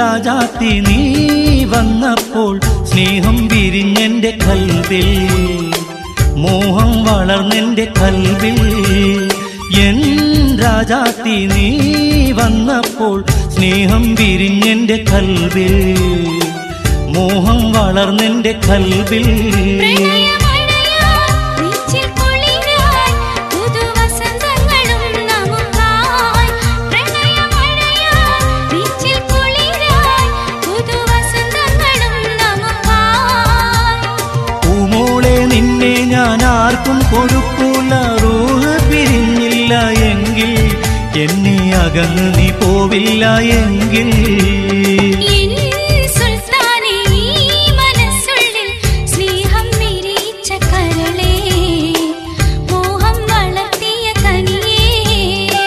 രാജാത്തി നീ വന്നപ്പോൾ സ്നേഹം വിരിഞ്ഞെന്റെ കൽവിൽ മോഹം വളർന്നെന്റെ കൽവിൽ എൻ രാജാത്തി നീ വന്നപ്പോൾ സ്നേഹം വിരിഞ്ഞെന്റെ കൽവിൽ മോഹം വളർന്നെന്റെ കൽവിൽ പ്രണയമഴയാൽ നെഞ്ചിൽ കുളിരായി പുതുവസന്തങ്ങളും നമുക്കായി പ്രണയമഴയാൽ നെഞ്ചിൽ കുളിരായി പുതുവസന്തങ്ങളും നമുക്കായി പൂമോളെ നിന്നെ ഞാൻ ആർക്കും കൊടുക്കൂല റൂഹ് പിരിഞ്ഞില്ല എങ്കിൽ എന്നെ അകന്ന് നീ പോവില്ല എങ്കിൽ എൻ സുൽത്താനെ ഈ മനസ്സുള്ളിൽ സ്നേഹം വിരിച്ച കരളേ മോഹം വളർത്തിയ കനിയേ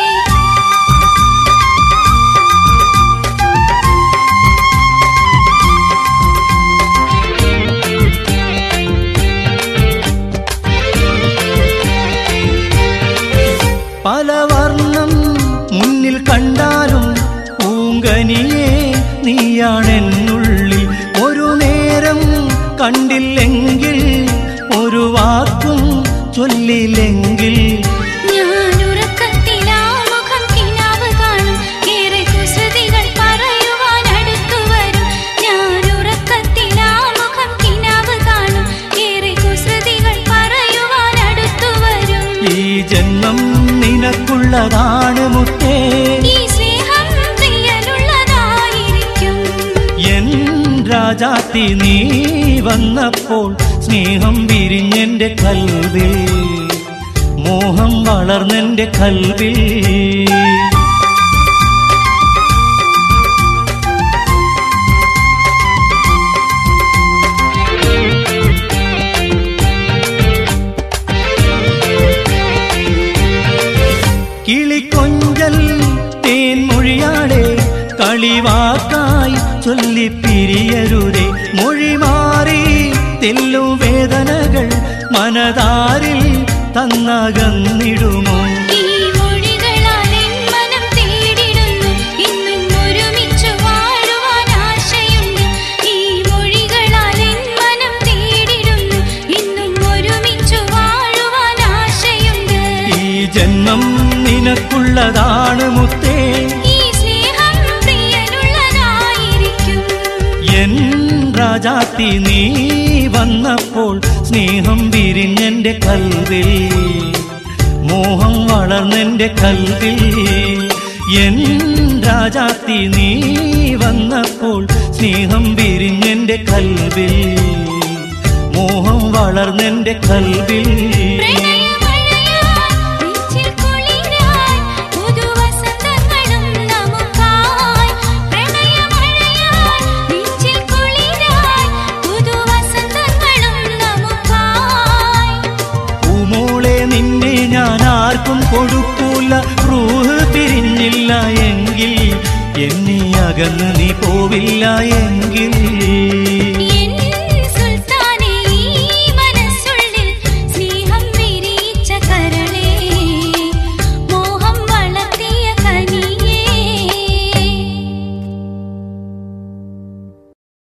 പല വർണ്ണം മുന്നിൽ കണ്ടാലും പൂങ്കനിയെ നീയാണെന്നുള്ളിൽ ഒരു നേരം കണ്ടില്ലെങ്കിൽ ഒരു വാക്കും ചൊല്ലില്ലെങ്കിൽ ഞാനുറക്കത്തിലാ മുഖം കിനാവ് കാണും ഏറെ കുസൃതികൾ പറയുവാൻ അടുത്തു വരും ഞാനുറക്കത്തിലാ മുഖം കിനാവ് കാണും ഏറെ കുസൃതികൾ പറയുവാൻ അടുത്തു വരും ഈ ജന്മം നിനക്കുള്ളതാണ് മുത്തേ ഈ സ്നേഹം പ്രിയനുള്ളതായിരിക്കും എൻ രാജാത്തി നീ വന്നപ്പോൾ സ്നേഹം വിരിഞ്ഞെന്റെ കൽവിൽ മോഹം വളർന്നെന്റെ കൽവിൽ കിളിക്കൊഞ്ചൽ തേൻമൊഴിയാടെ കളിവാക്കായി ചൊല്ലിപ്പിരിയരുതേ മൊഴി മാറി തെല്ലും വേദനകൾ മനതാരിൽ തന്നകന്നിടുമോ ഈ മൊഴികളാൽ എൻ മനം തേടിടുന്നു ഇന്നും ഒരുമിച്ചു വാഴുവാൻ ആശയുണ്ട് ഈ മൊഴികളാൽ എൻ മനം തേടിടുന്നു ഇന്നും ഒരുമിച്ചു വാഴുവാൻ ആശയുണ്ട് ഈ ജന്മം നിനക്കുള്ളതാണ് മുത്തേ ഈ സ്നേഹം പ്രിയനുള്ളതായിരിക്കും എൻ രാജാത്തി നീ വന്നപ്പോൾ സ്നേഹം വിരിഞ്ഞെന്റെ കൽവിൽ മോഹം വളർന്നെന്റെ കൽവിൽ എൻ രാജാത്തി നീ വന്നപ്പോൾ സ്നേഹം വിരിഞ്ഞെന്റെ കൽവിൽ മോഹം വളർന്നെന്റെ കൽവിൽ പ്രണയമഴയാൽ നെഞ്ചിൽ കുളിരായി പുതുവസന്തങ്ങളും നമുക്കായി പ്രണയമഴയാൽ നെഞ്ചിൽ കുളിരായി പുതുവസന്തങ്ങളും നമുക്കായി പൂമോളെ നിന്നെ ഞാൻ ആർക്കും കൊടുക്കൂല റൂഹ് പിരിഞ്ഞില്ല എങ്കിൽ എന്നെ അകന്ന് നീ പോവില്ല എങ്കിൽ